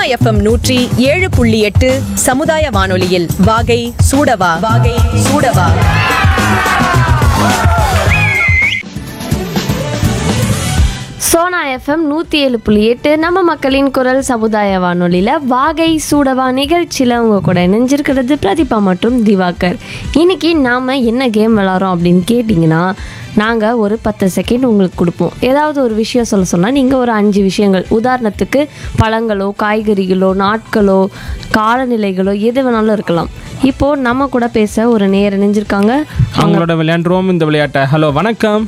FM நூற்றி ஏழு புள்ளி எட்டு சமுதாய வானொலியில் வாகை சூடவா வாகை சூடவா சோனா எஃப்எம் நூற்றி ஏழு புள்ளி எட்டு நம்ம மக்களின் குரல் சமுதாய வானொலியில் வாகை சூடவா நிகழ்ச்சியில் உங்கள் கூட இணைஞ்சிருக்கிறது பிரதீபா மற்றும் திவாகர் இன்னைக்கு நாம் என்ன கேம் விளாட்றோம் அப்படின்னு கேட்டிங்கன்னா நாங்கள் ஒரு பத்து செகண்ட் உங்களுக்கு கொடுப்போம் ஏதாவது ஒரு விஷயம் சொல்ல சொன்னால் நீங்கள் ஒரு அஞ்சு விஷயங்கள் உதாரணத்துக்கு பழங்களோ காய்கறிகளோ நாட்களோ காலநிலைகளோ எது வேணாலும் இருக்கலாம் இப்போது நம்ம கூட பேச ஒரு நேர் இணைஞ்சிருக்காங்க அவங்களோட விளையாண்டுருவோம் இந்த விளையாட்டை ஹலோ வணக்கம்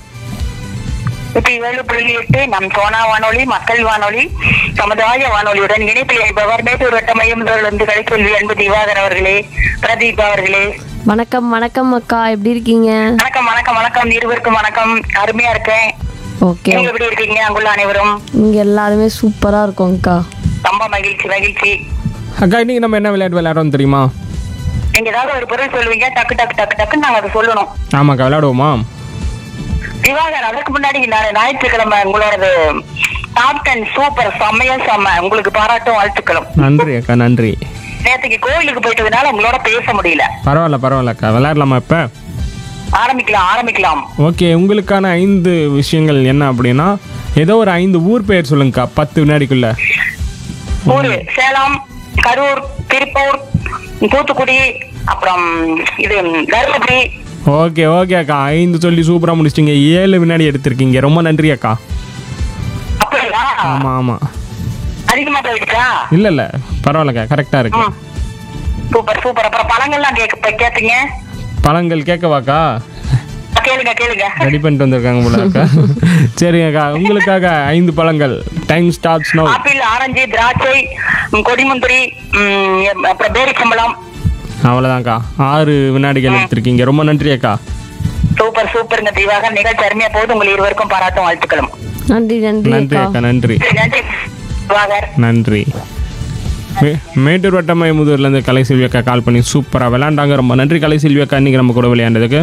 நூற்றி ஏழு புள்ளி எட்டு நம் சோனா வானொலி மக்கள் வானொலி சமுதாய வானொலியுடன் இணைப்பில் இணைப்பவர் மேட்டூர் வட்டமையும் இருந்து கலைக்கல்வி அன்பு திவாகர் அவர்களே பிரதீப் அவர்களே வணக்கம் வணக்கம் அக்கா எப்படி இருக்கீங்க வணக்கம் வணக்கம் வணக்கம் இருவருக்கும் வணக்கம் அருமையா இருக்கேன் ஓகே நீங்க எப்படி இருக்கீங்க அங்குள்ள அனைவரும் இங்க எல்லாருமே சூப்பரா இருக்கோம்க்கா ரொம்ப மகிழ்ச்சி மகிழ்ச்சி அக்கா இன்னைக்கு நம்ம என்ன விளையாட்டு விளையாடுறோம் தெரியுமா நீங்க ஏதாவது ஒரு பொருள் சொல்லுவீங்க டக்கு டக்கு டக்கு டக்குன்னு நாங்க அதை சொல்லணும் ஆமாக்கா விளையாடுவோமா திவாகர் அதற்கு முன்னாடி நான் ஞாயிற்றுக்கிழமை உங்களோடது டாப் டென் சூப்பர் செம்மையா செம்ம உங்களுக்கு பாராட்டும் வாழ்த்துக்களும் நன்றி அக்கா நன்றி நேற்றுக்கு கோயிலுக்கு போயிட்டதுனால உங்களோட பேச முடியல பரவாயில்ல பரவாயில்ல அக்கா விளையாடலாமா இப்போ ஆரம்பிக்கலாம் ஆரம்பிக்கலாம் ஓகே உங்களுக்கான ஐந்து விஷயங்கள் என்ன அப்படின்னா ஏதோ ஒரு ஐந்து ஊர் பெயர் சொல்லுங்கக்கா பத்து வினாடிக்குள்ள ஊரு சேலம் கரூர் திருப்பூர் தூத்துக்குடி அப்புறம் இது தருமபுரி ஓகே ஓகே அக்கா ஐந்து சொல்லி சூப்பராக முடிச்சிட்டிங்க ஏழு வினாடி எடுத்திருக்கீங்க ரொம்ப நன்றி அக்கா அப்படியா ஆமாம் ஆமாம் அதிகமா போயிடுச்சா இல்லை இல்லை பரவாயில்லக்கா கரெக்டாக இருக்கு ம். சூப்பர் சூப்பர் அப்புறம் பழங்கள்லாம் கேட்க கேட்டீங்க பழங்கள் கேட்கவாக்கா கேளுங்க கேளுங்க ரெடி பண்ணிட்டு வந்திருக்காங்க போல அக்கா சரிங்க அக்கா உங்களுக்காக ஐந்து பழங்கள் time starts now apple orange திராட்சை ம், கொடிமுந்திரி ம், அப்புறம் பேரிச்சம்பழம் அவ்வளோதான்க்கா ஆறு வினாடிகள் எடுத்திருக்கீங்க ரொம்ப நன்றி அக்கா சூப்பர் சூப்பருங்க தீவாக நிகழ்ச்சி அருமையா போது உங்கள் இருவருக்கும் பாராட்டும் வாழ்த்துக்களும் நன்றி நன்றி நன்றி அக்கா அக்கா நன்றி நன்றி திவாகர் நன்றி மே- மேட்டூர் வட்டமை முதூர்லேருந்து கலை செல்வி அக்கா கால் பண்ணி சூப்பராக விளையாண்டாங்க ரொம்ப நன்றி கலை செல்வி அக்கா இன்றைக்கி நம்ம கூட விளையாண்டதுக்கு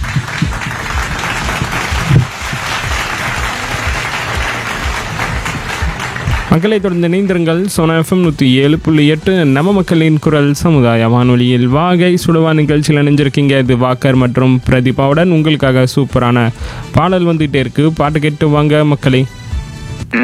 மக்களை தொடர்ந்து இணைந்திருங்கள் சோனா எஃப்எம் நூற்றி ஏழு புள்ளி எட்டு நம்ம மக்களின் குரல் சமுதாய வானொலியில் வாகை சுடுவா நிகழ்ச்சியில் இணைஞ்சிருக்கீங்க இது வாக்கர் மற்றும் பிரதீபாவுடன் உங்களுக்காக சூப்பரான பாடல் வந்துகிட்டே இருக்கு பாட்டு கேட்டு வாங்க மக்களை